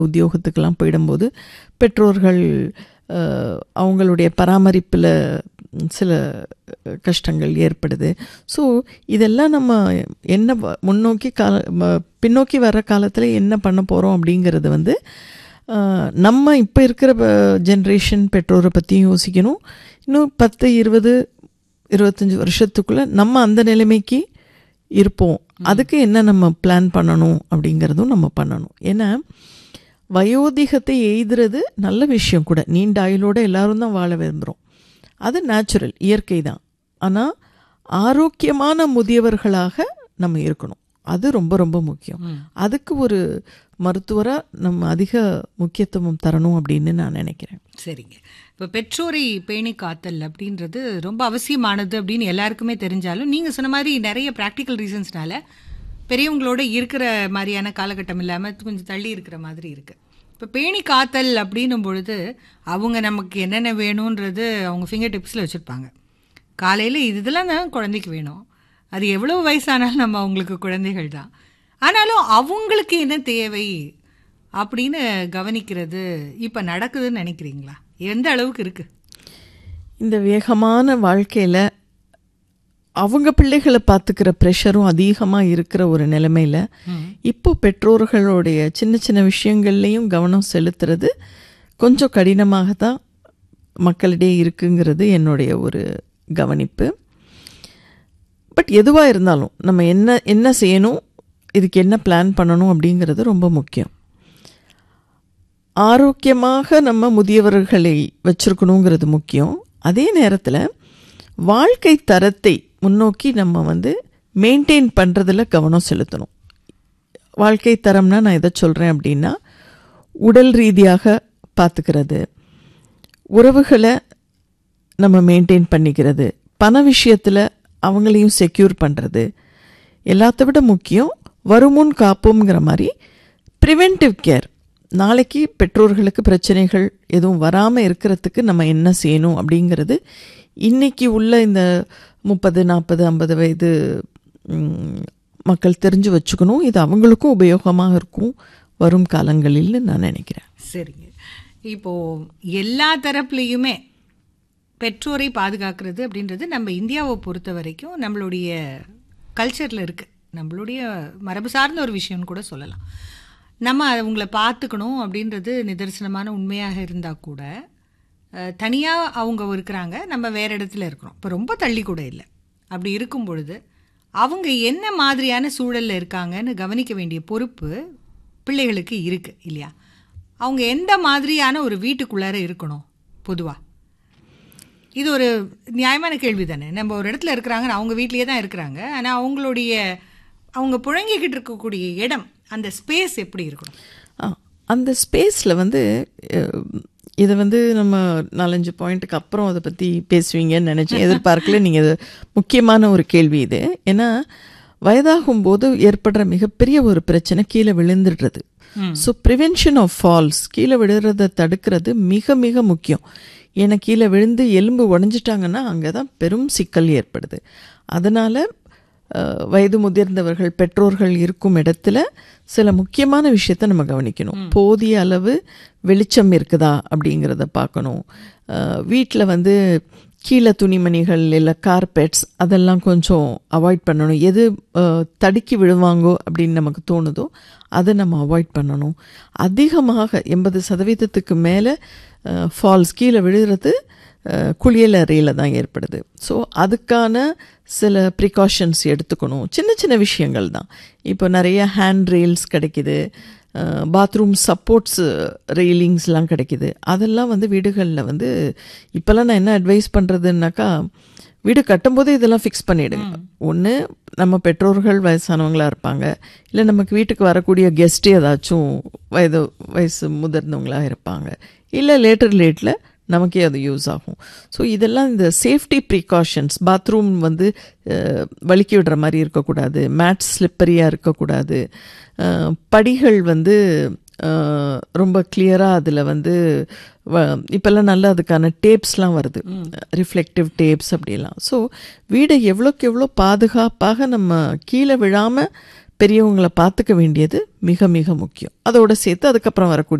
உத்தியோகத்துக்கெல்லாம் போயிடும்போது பெற்றோர்கள் அஹ், அவங்களுடைய பராமரிப்பில் சில கஷ்டங்கள் ஏற்படுது ஸோ இதெல்லாம் நம்ம என்ன வ- முன்னோக்கி கால ம- பின்னோக்கி வர காலத்தில் என்ன பண்ண போகிறோம் அப்படிங்கிறது வந்து அஹ், நம்ம இப்போ இருக்கிற ஜென்ரேஷன் பெற்றோரை பற்றியும் யோசிக்கணும் இன்னும் பத்து இருபது இருபத்தஞ்சி வருஷத்துக்குள்ளே நம்ம அந்த நிலைமைக்கு இருப்போம் அதுக்கு என்ன நம்ம பிளான் பண்ணணும் அப்படிங்கிறதும் நம்ம பண்ணணும் ஏன்னா வயோதிகத்தை எய்துறது நல்ல விஷயம் கூட நீண்ட ஆயுளோட எல்லாரும் தான் வாழ விரும்புகிறோம் அது நேச்சுரல் இயற்கை தான் ஆனால் ஆரோக்கியமான முதியவர்களாக நம்ம இருக்கணும் அது ரொம்ப ரொம்ப முக்கியம் அதுக்கு ஒரு மருத்துவராக நம்ம அதிக முக்கியத்துவம் தரணும் அப்படின்னு நான் நினைக்கிறேன் சரிங்க இப்போ பெற்றோரை பேணி காத்தல் அப்படின்றது ரொம்ப அவசியமானது அப்படின்னு எல்லாருக்குமே தெரிஞ்சாலும் நீங்க சொன்ன மாதிரி நிறைய ப்ராக்டிக்கல் ரீசன்ஸ்னால பெரியவங்களோட இருக்கிற மாதிரியான காலகட்டம் இல்லாம கொஞ்சம் தள்ளி இருக்கிற மாதிரி இருக்கு இப்போ பேணி காத்தல் அப்படின்னும் பொழுது அவங்க நமக்கு என்னென்ன வேணுன்றது அவங்க ஃபிங்கர் டிப்ஸில் வச்சுருப்பாங்க காலையில் இதெல்லாம் தான் குழந்தைக்கு வேணும் அது எவ்வளோ வயசானாலும் நம்ம அவங்களுக்கு குழந்தைகள் தான் ஆனாலும் அவங்களுக்கு என்ன தேவை அப்படின்னு கவனிக்கிறது இப்போ நடக்குதுன்னு நினைக்கிறீங்களா எந்த அளவுக்கு இருக்கு இந்த வேகமான வாழ்க்கையில் அவங்க பிள்ளைகளை பார்த்துக்கிற ப்ரெஷரும் அதிகமாக இருக்கிற ஒரு நிலைமையில் இப்போ பெற்றோர்களுடைய சின்ன சின்ன விஷயங்கள்லையும் கவனம் செலுத்துறது கொஞ்சம் கடினமாக தான் மக்களிடையே இருக்குங்கிறது என்னுடைய ஒரு கவனிப்பு பட் எதுவாக இருந்தாலும் நம்ம என்ன என்ன செய்யணும் இதுக்கு என்ன பிளான் பண்ணணும் அப்படிங்கிறது ரொம்ப முக்கியம் ஆரோக்கியமாக நம்ம முதியவர்களை வச்சிருக்கணுங்கிறது முக்கியம் அதே நேரத்தில் வாழ்க்கை தரத்தை முன்னோக்கி நம்ம வந்து மெயின்டைன் பண்ணுறதுல கவனம் செலுத்தணும் வாழ்க்கை தரம்னா நான் எதை சொல்கிறேன் அப்படின்னா உடல் ரீதியாக பார்த்துக்கிறது உறவுகளை நம்ம மெயின்டைன் பண்ணிக்கிறது பண விஷயத்தில் அவங்களையும் செக்யூர் பண்ணுறது எல்லாத்த விட முக்கியம் வருமுன் காப்போங்கிற மாதிரி ப்ரிவென்டிவ் கேர் நாளைக்கு பெற்றோர்களுக்கு பிரச்சனைகள் எதுவும் வராமல் இருக்கிறதுக்கு நம்ம என்ன செய்யணும் அப்படிங்கிறது இன்னைக்கு உள்ள இந்த முப்பது நாற்பது ஐம்பது வயது ம், மக்கள் தெரிஞ்சு வச்சுக்கணும் இது அவங்களுக்கும் உபயோகமாக இருக்கும் வரும் காலங்களில்னு நான் நினைக்கிறேன் சரிங்க இப்போ எல்லா தரப்புலையுமே பெற்றோரை பாதுகாக்கிறது அப்படின்றது நம்ம இந்தியாவை பொறுத்த வரைக்கும் நம்மளுடைய கல்ச்சரில் இருக்கு நம்மளுடைய மரபு சார்ந்த ஒரு விஷயம்னு கூட சொல்லலாம் நம்ம அவங்கள பார்த்துக்கணும் அப்படின்றது நிதர்சனமான உண்மையாக இருந்தால் கூட தனியாக அவங்க இருக்கிறாங்க நம்ம வேற இடத்துல இருக்கிறோம் இப்போ ரொம்ப தள்ளி கூட இல்லை அப்படி இருக்கும் பொழுது அவங்க என்ன மாதிரியான சூழல்ல இருக்காங்கன்னு கவனிக்க வேண்டிய பொறுப்பு பிள்ளைகளுக்கு இருக்கு இல்லையா அவங்க எந்த மாதிரியான ஒரு வீட்டுக்குள்ளார இருக்கணும் பொதுவா இது ஒரு நியாயமான கேள்வி தானே நம்ம ஒரு இடத்துல இருக்கிறாங்க அவங்க வீட்லயே தான் இருக்கிறாங்க ஆனால் அவங்களுடைய அவங்க புழங்கிக்கிட்டு இருக்கக்கூடிய இடம் அந்த ஸ்பேஸ் எப்படி இருக்கணும் ஆ, அந்த ஸ்பேஸில் வந்து அஹ், இதை வந்து நம்ம நாலஞ்சு பாயிண்ட்டுக்கு அப்புறம் அதை பற்றி பேசுவீங்கன்னு நினச்சேன் எதிர்பார்க்கல நீங்கள் இது முக்கியமான ஒரு கேள்வி இது ஏன்னா வயதாகும் போது ஏற்படுற மிகப்பெரிய ஒரு பிரச்சனை கீழே விழுந்துடுறது ஸோ ப்ரிவென்ஷன் ஆஃப் ஃபால்ஸ் கீழே விழுறதை தடுக்கிறது மிக மிக முக்கியம் ஏன்னா கீழே விழுந்து எலும்பு உடஞ்சிட்டாங்கன்னா அங்கே தான் பெரும் சிக்கல் ஏற்படுது அதனால் அஹ், வயது முதிர்ந்தவர்கள் பெற்றோர்கள் இருக்கும் இடத்துல சில முக்கியமான விஷயத்தை நம்ம கவனிக்கணும் போதிய அளவு வெளிச்சம் இருக்குதா அப்படிங்கிறத பார்க்கணும் வீட்டில் வந்து கீழே துணிமணிகள் இல்லை கார்பெட்ஸ் அதெல்லாம் கொஞ்சம் அவாய்ட் பண்ணணும் எது அஹ், தடுக்கி விழுவாங்கோ அப்படின்னு நமக்கு தோணுதோ அதை நம்ம அவாய்ட் பண்ணணும் அதிகமாக எண்பது சதவீதத்துக்கு மேலே ஃபால்ஸ் கீழே விழுகிறது அஹ், குளியல் அறையில் தான் ஏற்படுது ஸோ அதுக்கான சில ப்ரிகாஷன்ஸ் எடுத்துக்கணும் சின்ன சின்ன விஷயங்கள் தான் இப்போ நிறைய ஹேண்ட் ரெயில்ஸ் கிடைக்குது பாத்ரூம் சப்போர்ட்ஸ் ரெயிலிங்ஸ்லாம் கிடைக்குது அதெல்லாம் வந்து வீடுகளில் வந்து இப்போல்லாம் நான் என்ன அட்வைஸ் பண்ணுறதுன்னாக்கா வீடு கட்டும்போதே இதெல்லாம் ஃபிக்ஸ் பண்ணிவிடுங்க ஒன்று நம்ம பெற்றோர்கள் வயசானவங்களா இருப்பாங்க இல்லை நமக்கு வீட்டுக்கு வரக்கூடிய கெஸ்ட் ஏதாச்சும் வயது வயசு முதிர்ந்தவங்களா இருப்பாங்க இல்லை லேட்டர் லேட்டில் நமக்கே அது யூஸ் ஆகும் ஸோ இதெல்லாம் இந்த சேஃப்டி ப்ரிகாஷன்ஸ் பாத்ரூம் வந்து அஹ், வழுக்கி விடுற மாதிரி இருக்கக்கூடாது மேட் ஸ்லிப்பரியாக இருக்கக்கூடாது அஹ், படிகள் வந்து அஹ், ரொம்ப கிளியராக அதில் வந்து வ- இப்போல்லாம் நல்ல அதுக்கான டேப்ஸ்லாம் வருது ரிஃப்ளெக்டிவ் டேப்ஸ் அப்படிலாம் ஸோ வீடை எவ்வளோக்கு எவ்வளோ பாதுகாப்பாக நம்ம கீழே விழாமல் பெரியவங்களை பார்த்துக்க வேண்டியது மிக மிக முக்கியம் அதோட சேர்த்து அதுக்கப்புறம் வரக்கூடிய